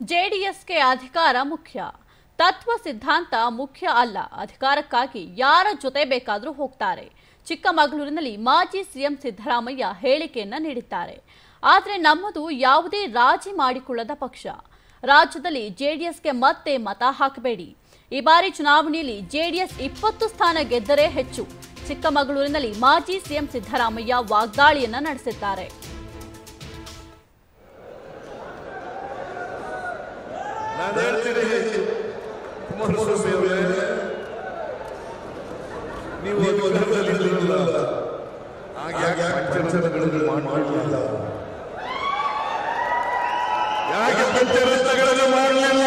ಜೆಡಿಎಸ್ಗೆ ಅಧಿಕಾರ ಮುಖ್ಯ ತತ್ವ ಸಿದ್ಧಾಂತ ಮುಖ್ಯ ಅಲ್ಲ ಅಧಿಕಾರಕ್ಕಾಗಿ ಯಾರ ಜೊತೆ ಬೇಕಾದರೂ ಹೋಗ್ತಾರೆ ಚಿಕ್ಕಮಗಳೂರಿನಲ್ಲಿ ಮಾಜಿ ಸಿಎಂ ಸಿದ್ದರಾಮಯ್ಯ ಹೇಳಿಕೆಯನ್ನ ನೀಡಿದ್ದಾರೆ ಆದರೆ ನಮ್ಮದು ಯಾವುದೇ ರಾಜಿ ಮಾಡಿಕೊಳ್ಳದ ಪಕ್ಷ ರಾಜ್ಯದಲ್ಲಿ ಜೆಡಿಎಸ್ಗೆ ಮತ್ತೆ ಮತ ಹಾಕಬೇಡಿ ಈ ಬಾರಿ ಚುನಾವಣೆಯಲ್ಲಿ ಜೆಡಿಎಸ್ ಇಪ್ಪತ್ತು ಸ್ಥಾನ ಗೆದ್ದರೆ ಹೆಚ್ಚು ಚಿಕ್ಕಮಗಳೂರಿನಲ್ಲಿ ಮಾಜಿ ಸಿಎಂ ಸಿದ್ದರಾಮಯ್ಯ ವಾಗ್ದಾಳಿಯನ್ನ ನಡೆಸಿದ್ದಾರೆ ನಾನು ಹೇಳ್ತೀನಿ ಕುಮಾರಸ್ವಾಮಿ ಅವರೇ ನೀವು ಅಧಿಕಾರದಲ್ಲಿರಲಿಲ್ಲ ಹಾಗೆ ಯಾಕೆ ಪಂಚರತ್ನಗಳನ್ನು ಮಾಡಲಿಲ್ಲ ಯಾಕೆ ಪಂಚರತ್ನಗಳನ್ನು ಮಾಡಲಿಲ್ಲ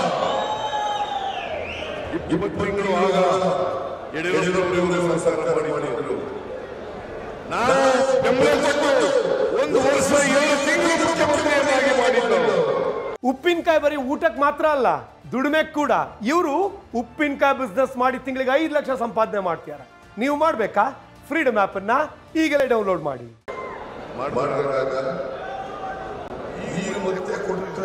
ಇಪ್ಪತ್ತು ತಿಂಗಳು ಆಗ ಯಡಿಯೂರಪ್ಪನವರು ಸರ್ಕಾರ ಮಾಡಿದರು ನಾವು ಬೆಂಬಲ ಕೊಟ್ಟು ಒಂದು ವರ್ಷ ಏಳು ತಿಂಗಳು ಮುಖ್ಯಮಂತ್ರಿಯನ್ನಾಗಿ ಮಾಡಿದ್ದವು ಉಪ್ಪಿನಕಾಯಿ ಬರೀ ಊಟಕ್ಕೆ ಮಾತ್ರ ಅಲ್ಲ ದುಡಿಮೆ ಕೂಡ ಇವರು ಉಪ್ಪಿನಕಾಯಿ ಬಿಸ್ನೆಸ್ ಮಾಡಿ ತಿಂಗಳಿಗೆ ಐದು ಲಕ್ಷ ಸಂಪಾದನೆ ಮಾಡ್ತಾರೆ ನೀವು ಮಾಡಬೇಕಾ ಫ್ರೀಡಮ್ ಅನ್ನ ಈಗಲೇ ಡೌನ್ಲೋಡ್ ಮಾಡಿ ಮಾಡುವಾಗ ಈಗ ಮತ್ತೆ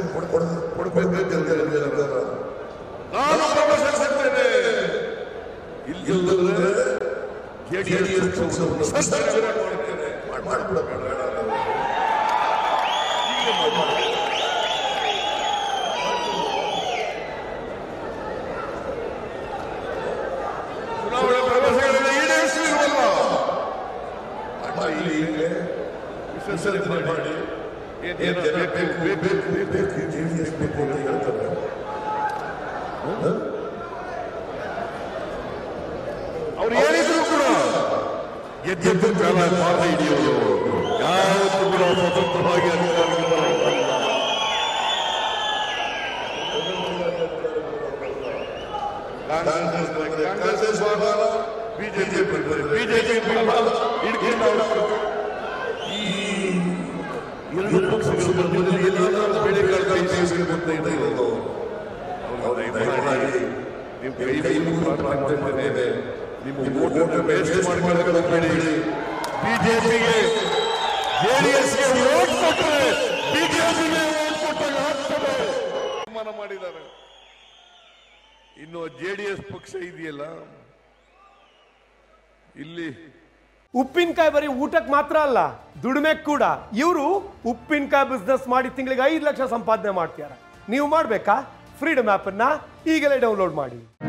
ಕೊಡಬೇಕು ನಾನು ಭರವಸೆ ಕೊಡ್ತೇನೆ ಇಲ್ಲದ್ರೆ ಜೆಡಿಎಸ್ ಪಕ್ಷವನ್ನು ಸಂರಕ್ಷಣೆ ಮಾಡ್ತೇನೆ ಮಾಡ್ಬಿಡಬೇಡ ಚುನಾವಣಾ ಭರವಸೆಗಳನ್ನು ಈಡೇರಿಸಲಿಲ್ವಲ್ಲ ಇಲ್ಲಿ ಈಗಲೇ ವಿಸರ್ಜನೆ ಮಾಡಿ ಏನು ಬೇಕು ಬೇಕು ಬೇಕು ಬೇಕು ಜೆಡಿಎಸ್ ಬೇಕು ಅಂತ ಹೇಳ್ತಾರೆ ಅವ್ರು ಹೇಳಿದ್ರು ಕೂಡ ಗೆದ್ದಿದ್ದು ಕಾಲ ಪಾಠ ಹಿಡಿಯೋದು ಯಾವತ್ತೂ ಕೂಡ ಸ್ವತಂತ್ರವಾಗಿ ಅಧಿಕಾರಕ್ಕೆ ಬರೋದಿಲ್ಲ ಕಾಂಗ್ರೆಸ್ ಕಾಂಗ್ರೆಸ್ ಬಿಜೆಪಿ ಬಿಜೆಪಿ ಹಿಡ್ಕೊಂಡು ಅವರು ಈ ಎರಡು ಪಕ್ಷಗಳ ಮಧ್ಯದಲ್ಲಿ ಎಲ್ಲಾದ್ರೂ ಬೆಳೆಗಳ ಕೈ ಸೇರಿಸುತ್ತೆ ಇರೋದು ನೀವು ಕೈ ಕೈ ಮುಗಿದ್ರೆ ನಿಮ್ಮ ಓಟನ್ನು ವೇಸ್ಟ್ ಮಾಡ್ಕೊಳ್ಳಬೇಡಿ ಬಿಜೆಪಿಗೆ ಜೆಡಿಎಸ್ಗೆ ವೋಟ್ ಕೊಟ್ಟರೆ ಬಿಜೆಪಿಗೆ ವೋಟ್ ಕೊಟ್ಟಾಗ ಆಗ್ತದೆ ತೀರ್ಮಾನ ಮಾಡಿದ್ದಾರೆ ಇನ್ನು ಜೆಡಿಎಸ್ ಪಕ್ಷ ಇದೆಯಲ್ಲ ಇಲ್ಲಿ ಉಪ್ಪಿನಕಾಯಿ ಬರೀ ಊಟಕ್ಕೆ ಮಾತ್ರ ಅಲ್ಲ ದುಡಿಮೆ ಕೂಡ ಇವರು ಉಪ್ಪಿನಕಾಯಿ ಬಿಸ್ನೆಸ್ ಮಾಡಿ ತಿಂಗಳಿಗೆ ಐದು ಲಕ್ಷ ಸಂಪಾದನೆ ಮಾಡ್ತಾರೆ ನೀವು ಮಾಡಬೇಕಾ ಫ್ರೀಡಮ್ ಅನ್ನ ಈಗಲೇ ಡೌನ್ಲೋಡ್ ಮಾಡಿ